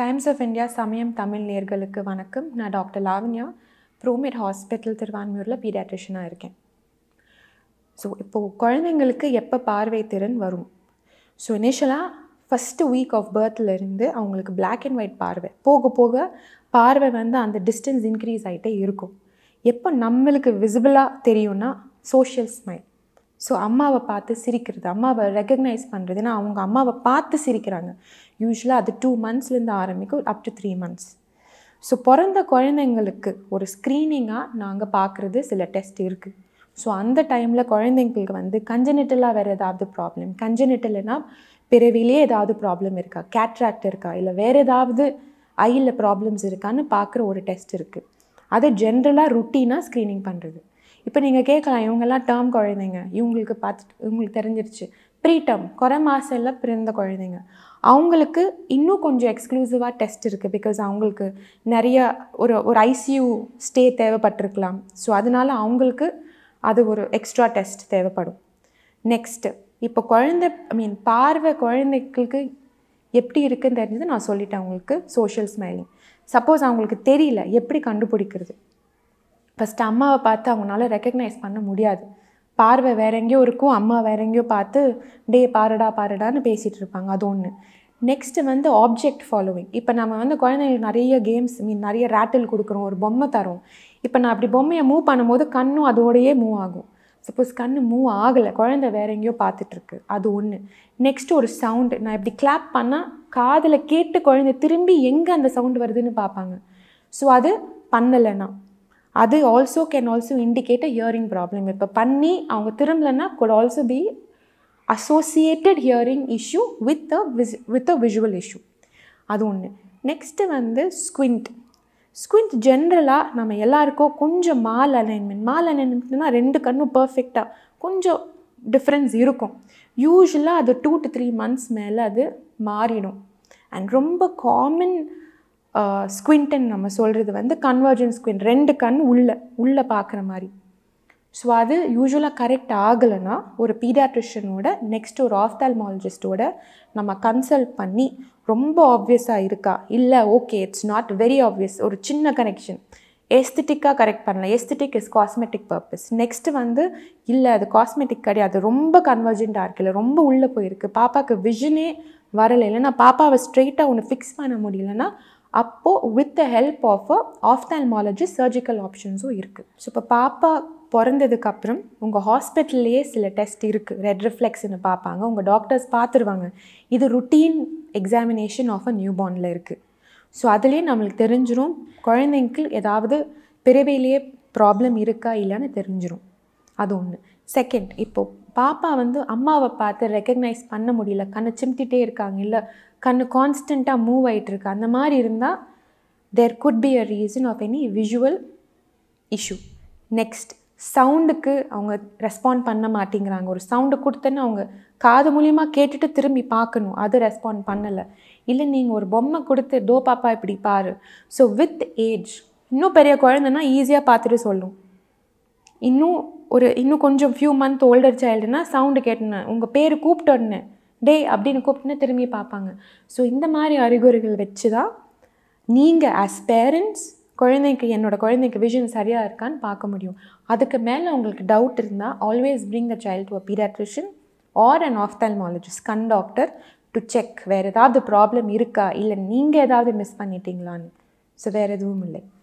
times of India சமயம் தமிழ் நேர்களுக்கு வணக்கம் நான் டாக்டர் லாவண்யா ப்ரோமேட் ஹாஸ்பிட்டல் திருவான்மியூரில் பீடியாட்ரிஷனாக இருக்கேன் ஸோ இப்போது குழந்தைங்களுக்கு எப்போ பார்வை திறன் வரும் ஸோ இனிஷியலாக ஃபஸ்ட்டு வீக் ஆஃப் இருந்து அவங்களுக்கு Black அண்ட் ஒயிட் பார்வை போக போக பார்வை வந்து அந்த டிஸ்டன்ஸ் இன்க்ரீஸ் ஆகிட்டே இருக்கும் எப்போ நம்மளுக்கு விசிபிளாக தெரியும்னா சோஷியல் ஸ்மைல் ஸோ அம்மாவை பார்த்து சிரிக்கிறது அம்மாவை ரெக்கக்னைஸ் பண்ணுறதுன்னா அவங்க அம்மாவை பார்த்து சிரிக்கிறாங்க யூஸ்வலாக அது டூ மந்த்ஸ்லேருந்து ஆரம்பிக்கும் up to three months so பிறந்த குழந்தைங்களுக்கு ஒரு ஸ்க்ரீனிங்காக நாங்கள் பார்க்குறது சில டெஸ்ட் இருக்குது ஸோ அந்த டைமில் குழந்தைங்களுக்கு வந்து கஞ்சனிட்டலாக வேறு ஏதாவது ப்ராப்ளம் கஞ்சனிட்டல்னா பிறவிலே ஏதாவது ப்ராப்ளம் இருக்கா கேட்ராக்ட் இருக்கா இல்லை வேறு ஏதாவது ஐயில் ப்ராப்ளம்ஸ் இருக்கான்னு பார்க்குற ஒரு டெஸ்ட் இருக்குது அது ஜென்ரலாக ருட்டீனாக ஸ்க்ரீனிங் பண்ணுறது இப்போ நீங்கள் கேட்கலாம் இவங்கெல்லாம் டேர்ம் குழந்தைங்க இவங்களுக்கு பார்த்துட்டு இவங்களுக்கு தெரிஞ்சிருச்சு ப்ரீ டேர்ம் குறை மாசம்ல பிறந்த குழந்தைங்க அவங்களுக்கு இன்னும் கொஞ்சம் எக்ஸ்க்ளூசிவாக டெஸ்ட் இருக்குது பிகாஸ் அவங்களுக்கு நிறைய ஒரு ஒரு ஐசியூ ஸ்டே தேவைப்பட்டிருக்கலாம் ஸோ அதனால அவங்களுக்கு அது ஒரு எக்ஸ்ட்ரா டெஸ்ட் தேவைப்படும் நெக்ஸ்ட்டு இப்போ குழந்தை ஐ மீன் பார்வை குழந்தைகளுக்கு எப்படி இருக்குன்னு தெரிஞ்சது நான் சொல்லிட்டேன் அவங்களுக்கு சோஷியல் ஸ்மைலிங் சப்போஸ் அவங்களுக்கு தெரியல எப்படி கண்டுபிடிக்கிறது ஃபஸ்ட்டு அம்மாவை பார்த்து அவங்களால ரெக்கக்னைஸ் பண்ண முடியாது பார்வை வேற எங்கேயோ இருக்கும் அம்மா வேற எங்கேயோ பார்த்து டே பாருடா பாருடான்னு பேசிகிட்டு இருப்பாங்க அது ஒன்று நெக்ஸ்ட்டு வந்து ஆப்ஜெக்ட் ஃபாலோவிங் இப்போ நம்ம வந்து குழந்தைங்களுக்கு நிறைய கேம்ஸ் மீன் நிறைய ரேட்டில் கொடுக்குறோம் ஒரு பொம்மை தரோம் இப்போ நான் அப்படி பொம்மையை மூவ் பண்ணும்போது கண்ணும் அதோடையே மூவ் ஆகும் சப்போஸ் கண் மூவ் ஆகலை குழந்தை வேற எங்கேயோ பார்த்துட்ருக்கு அது ஒன்று நெக்ஸ்ட் ஒரு சவுண்டு நான் இப்படி கிளாப் பண்ணால் காதில் கேட்டு குழந்தை திரும்பி எங்கே அந்த சவுண்டு வருதுன்னு பார்ப்பாங்க ஸோ அது பண்ணலைன்னா அது also can also indicate a hearing problem இப்போ பண்ணி அவங்க திரும்பலைன்னா could also be associated hearing issue with a vis with a visual issue அது ஒன்று நெக்ஸ்ட்டு வந்து ஸ்குவிண்ட் ஸ்குவிண்ட் ஜென்ரலாக நம்ம எல்லாருக்கும் கொஞ்சம் மால் அலைன்மெண்ட் மால் அலைன்மெண்ட்னா ரெண்டு கண்ணும் பர்ஃபெக்டாக கொஞ்சம் டிஃப்ரென்ஸ் இருக்கும் யூஸ்வலாக அது டூ டு த்ரீ மந்த்ஸ் மேலே அது மாறிடும் அண்ட் ரொம்ப காமன் ஸ்குவிண்டன் நம்ம சொல்கிறது வந்து கன்வர்ஜன் ஸ்குவிண்ட் ரெண்டு கண் உள்ள உள்ளே பார்க்குற மாதிரி ஸோ அது யூஸ்வலாக கரெக்ட் ஆகலைன்னா ஒரு பீடியாட்ரிஷனோட நெக்ஸ்ட் ஒரு ஆஃப்தால்மாலஜிஸ்டோட நம்ம கன்சல்ட் பண்ணி ரொம்ப ஆப்வியஸாக இருக்கா இல்லை okay it's not very obvious ஒரு சின்ன கனெக்ஷன் எஸ்தட்டிக்காக கரெக்ட் பண்ணலாம் aesthetic is cosmetic purpose next வந்து இல்லை அது காஸ்மெட்டிக் கிடையாது ரொம்ப கன்வர்ஜென்ட்டாக இருக்குல்ல ரொம்ப உள்ளே போயிருக்கு பாப்பாவுக்கு விஷனே வரலை இல்லைன்னா பாப்பாவை ஸ்ட்ரெயிட்டாக ஒன்று ஃபிக்ஸ் பண்ண முடியலன்னா அப்போது with the help of a ophthalmology surgical ஆப்ஷன்ஸும் இருக்குது ஸோ இப்போ பாப்பா பிறந்ததுக்கப்புறம் உங்கள் ஹாஸ்பிட்டல்லையே சில டெஸ்ட் இருக்குது ரெட் ரிஃப்ளெக்ஸ்னு பார்ப்பாங்க உங்கள் டாக்டர்ஸ் பார்த்துருவாங்க இது routine examination of a new பார்னில் இருக்குது ஸோ அதுலேயே நம்மளுக்கு தெரிஞ்சிரும் குழந்தைங்களுக்கு ஏதாவது பிறவையிலேயே ப்ராப்ளம் இருக்கா இல்லைன்னு தெரிஞ்சிரும் அது ஒன்று செகண்ட் இப்போது பாப்பா வந்து அம்மாவை பார்த்து ரெக்கக்னைஸ் பண்ண முடியல கண்ணை சிமிட்டிகிட்டே இருக்காங்க இல்லை கண்ணு கான்ஸ்டண்ட்டாக மூவ் ஆகிட்டு இருக்கு அந்த மாதிரி இருந்தால் there good be a reason of any visual issue next சவுண்டுக்கு அவங்க ரெஸ்பாண்ட் பண்ண மாட்டேங்கிறாங்க ஒரு சவுண்டு கொடுத்தேன்னு அவங்க காது மூலியமாக கேட்டுட்டு திரும்பி பார்க்கணும் அது ரெஸ்பாண்ட் பண்ணலை இல்லை நீங்கள் ஒரு பொம்மை கொடுத்து டோ பாப்பா இப்படி பாரு ஸோ வித் ஏஜ் இன்னும் பெரிய குழந்தைன்னா ஈஸியாக பார்த்துட்டு சொல்லும் இன்னும் ஒரு இன்னும் கொஞ்சம் ஃபியூ மந்த் ஓல்டர் சைல்டுனா சவுண்டு கேட்டேன் உங்கள் பேர் கூப்பிட்டோன்னு டே அப்படின்னு கூப்பிட்டுன்னு திரும்பி பார்ப்பாங்க ஸோ இந்த மாதிரி அறிகுறிகள் வச்சு தான் நீங்கள் ஆஸ் பேரண்ட்ஸ் குழந்தைக்கு என்னோட குழந்தைக்கு விஷன் சரியாக இருக்கான்னு பார்க்க முடியும் அதுக்கு மேலே உங்களுக்கு டவுட் இருந்தால் always bring the child to a pediatrician or an ophthalmologist கண் டாக்டர் டு செக் வேறு ஏதாவது ப்ராப்ளம் இருக்கா இல்லை நீங்கள் ஏதாவது மிஸ் பண்ணிட்டீங்களான்னு ஸோ வேறு எதுவும் இல்லை